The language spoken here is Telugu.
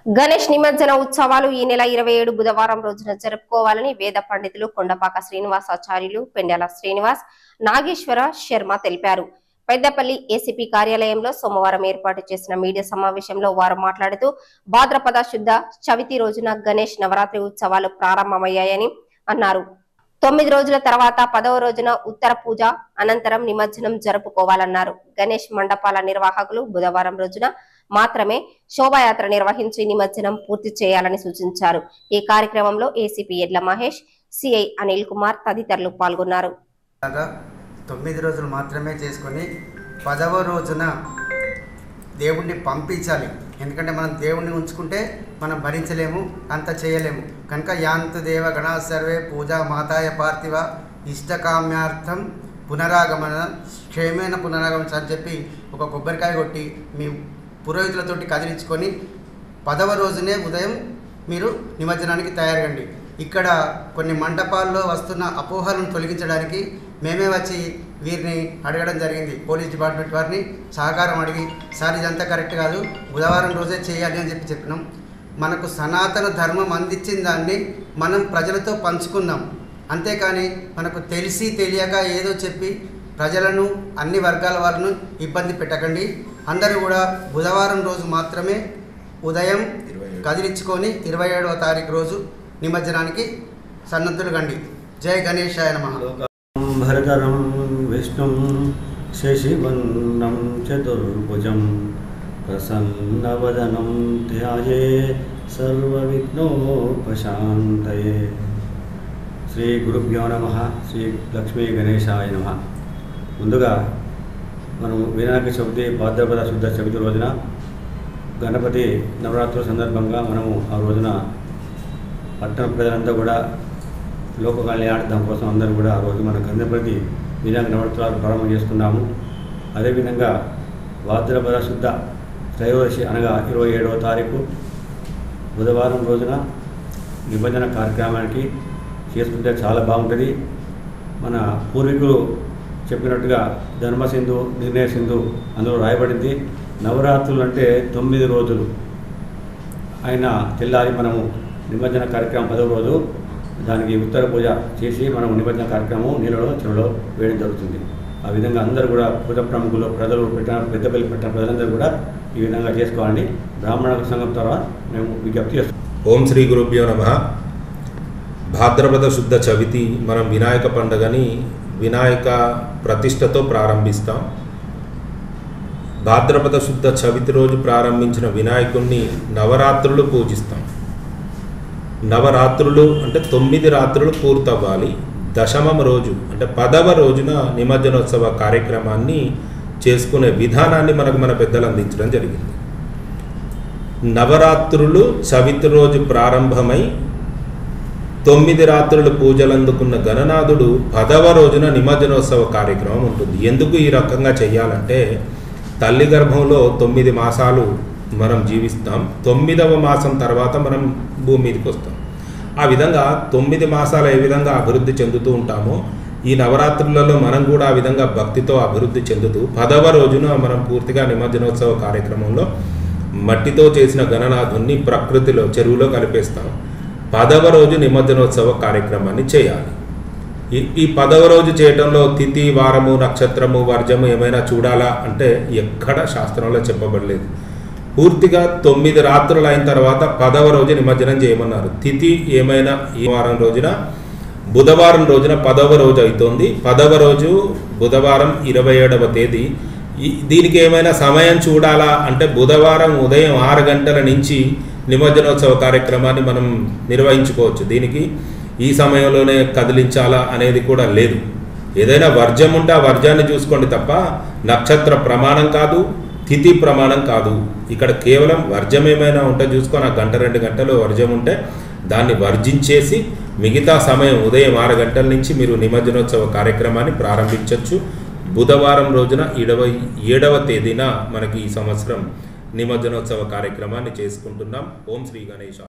గణేష్ నిమజ్జన ఉత్సవాలు ఈ నెల ఇరవై ఏడు బుధవారం రోజున జరుపుకోవాలని వేద పండితులు కొండపాక శ్రీనివాసాచార్యులు పెండ్యాల శ్రీనివాస్ నాగేశ్వర శర్మ తెలిపారు పెద్దపల్లి ఏసీపీ కార్యాలయంలో సోమవారం ఏర్పాటు చేసిన మీడియా సమావేశంలో వారు మాట్లాడుతూ భాద్రపద శుద్ధ చవితి రోజున గణేష్ నవరాత్రి ఉత్సవాలు ప్రారంభమయ్యాయని అన్నారు తొమ్మిది రోజుల తర్వాత పదవ రోజున ఉత్తర పూజ అనంతరం నిమజ్జనం జరుపుకోవాలన్నారు గణేష్ మండపాల నిర్వాహకులు బుధవారం రోజున మాత్రమే శోభాయాత్ర నిర్వహించి నిమజ్జనం పూర్తి చేయాలని సూచించారు ఈ కార్యక్రమంలో ఏసీపీ ఎడ్ల మహేష్ సిఐ అనిల్ కుమార్ తదితరులు పాల్గొన్నారు లాగా తొమ్మిది రోజులు మాత్రమే చేసుకొని పదవ రోజున దేవుణ్ణి పంపించాలి ఎందుకంటే మనం దేవుణ్ణి ఉంచుకుంటే మనం భరించలేము అంత చేయలేము కనుక యాంతు దేవ గణా సర్వే పూజా మాతాయ పార్థివ ఇష్టకామ్యార్థం పునరాగమన క్షేమైన పునరాగమన అని చెప్పి ఒక కొబ్బరికాయ కొట్టి మీ పురోహితులతోటి కదిలించుకొని పదవ రోజునే ఉదయం మీరు నిమజ్జనానికి తయారగండి ఇక్కడ కొన్ని మండపాల్లో వస్తున్న అపోహలను తొలగించడానికి మేమే వచ్చి వీరిని అడగడం జరిగింది పోలీస్ డిపార్ట్మెంట్ వారిని సహకారం అడిగి సార్ ఇదంతా కరెక్ట్ కాదు బుధవారం రోజే చేయాలి అని చెప్పి చెప్పినాం మనకు సనాతన ధర్మం అందించిన దాన్ని మనం ప్రజలతో పంచుకుందాం అంతేకాని మనకు తెలిసి తెలియక ఏదో చెప్పి ప్రజలను అన్ని వర్గాల వాళ్ళను ఇబ్బంది పెట్టకండి అందరూ కూడా బుధవారం రోజు మాత్రమే ఉదయం కదిలించుకొని ఇరవై ఏడవ తారీఖు రోజు నిమజ్జనానికి సన్నద్ధులు కండి జై గణేశాయ నమః భరతరం విష్ణుం శశివర్ణం చతుర్భుజం ప్రసన్నవదనం ధ్యాయే సర్వవిఘ్నోపశాంతయే శ్రీ గురుభ్యో నమ శ్రీ లక్ష్మీ గణేశాయ నమ ముందుగా మనం వినాయక చవితి భాద్రపద శుద్ధ చవితి రోజున గణపతి నవరాత్రుల సందర్భంగా మనము ఆ రోజున పట్టణ ప్రజలంతా కూడా లోక కళ్యాణార్థం కోసం అందరూ కూడా ఆ రోజు మన గంధపతి వినాయక నవరాత్రులు ప్రారంభం చేస్తున్నాము అదేవిధంగా భాద్రపద శుద్ధ త్రయోదశి అనగా ఇరవై ఏడవ తారీఖు బుధవారం రోజున నిబంధన కార్యక్రమానికి చేసుకుంటే చాలా బాగుంటుంది మన పూర్వీకులు చెప్పినట్టుగా ధర్మసింధు నిర్ణయ సింధు అందులో రాయబడింది నవరాత్రులు అంటే తొమ్మిది రోజులు ఆయన తెల్లారి మనము నిమజ్జన కార్యక్రమం పదవ రోజు దానికి ఉత్తర పూజ చేసి మనం నిమజ్జన కార్యక్రమం నీళ్ళలో చెరువులో వేయడం జరుగుతుంది ఆ విధంగా అందరూ కూడా పూజ ప్రముఖులు ప్రజలు పెట్టిన పెద్దపల్లి పెట్టిన ప్రజలందరూ కూడా ఈ విధంగా చేసుకోవాలని బ్రాహ్మణ సంఘం ద్వారా మేము విజ్ఞప్తి చేస్తాం ఓం శ్రీ గురుభ్యో నమ భాద్రపద శుద్ధ చవితి మనం వినాయక పండుగని వినాయక ప్రతిష్టతో ప్రారంభిస్తాం భాద్రపద శుద్ధ చవితి రోజు ప్రారంభించిన వినాయకుణ్ణి నవరాత్రులు పూజిస్తాం నవరాత్రులు అంటే తొమ్మిది రాత్రులు పూర్తవ్వాలి దశమం రోజు అంటే పదవ రోజున నిమజ్జనోత్సవ కార్యక్రమాన్ని చేసుకునే విధానాన్ని మనకు మన పెద్దలు అందించడం జరిగింది నవరాత్రులు చవితి రోజు ప్రారంభమై తొమ్మిది రాత్రులు పూజలు అందుకున్న గణనాథుడు పదవ రోజున నిమజ్జనోత్సవ కార్యక్రమం ఉంటుంది ఎందుకు ఈ రకంగా చేయాలంటే తల్లి గర్భంలో తొమ్మిది మాసాలు మనం జీవిస్తాం తొమ్మిదవ మాసం తర్వాత మనం భూమి మీదకి వస్తాం ఆ విధంగా తొమ్మిది మాసాలు ఏ విధంగా అభివృద్ధి చెందుతూ ఉంటామో ఈ నవరాత్రులలో మనం కూడా ఆ విధంగా భక్తితో అభివృద్ధి చెందుతూ పదవ రోజున మనం పూర్తిగా నిమజ్జనోత్సవ కార్యక్రమంలో మట్టితో చేసిన గణనాథుణ్ణి ప్రకృతిలో చెరువులో కలిపేస్తాం పదవ రోజు నిమజ్జనోత్సవ కార్యక్రమాన్ని చేయాలి ఈ ఈ పదవ రోజు చేయడంలో తిథి వారము నక్షత్రము వర్జము ఏమైనా చూడాలా అంటే ఎక్కడ శాస్త్రంలో చెప్పబడలేదు పూర్తిగా తొమ్మిది రాత్రులు అయిన తర్వాత పదవ రోజు నిమజ్జనం చేయమన్నారు తిథి ఏమైనా ఈ వారం రోజున బుధవారం రోజున పదవ రోజు అవుతుంది పదవ రోజు బుధవారం ఇరవై ఏడవ తేదీ ఈ- దీనికి ఏమైనా సమయం చూడాలా అంటే బుధవారం ఉదయం ఆరు గంటల నుంచి నిమజ్జనోత్సవ కార్యక్రమాన్ని మనం నిర్వహించుకోవచ్చు దీనికి ఈ సమయంలోనే కదిలించాలా అనేది కూడా లేదు ఏదైనా వర్జం ఉంటే ఆ వర్జాన్ని చూసుకోండి తప్ప నక్షత్ర ప్రమాణం కాదు తిథి ప్రమాణం కాదు ఇక్కడ కేవలం వర్జం ఏమైనా ఉంటే చూసుకొని ఆ గంట రెండు గంటలు వర్జం ఉంటే దాన్ని వర్జించేసి మిగతా సమయం ఉదయం ఆరు గంటల నుంచి మీరు నిమజ్జనోత్సవ కార్యక్రమాన్ని ప్రారంభించవచ్చు బుధవారం రోజున ఇరవై ఏడవ తేదీన మనకి ఈ సంవత్సరం నిమజ్జనోత్సవ కార్యక్రమాన్ని చేసుకుంటున్నాం ఓం శ్రీ గణేష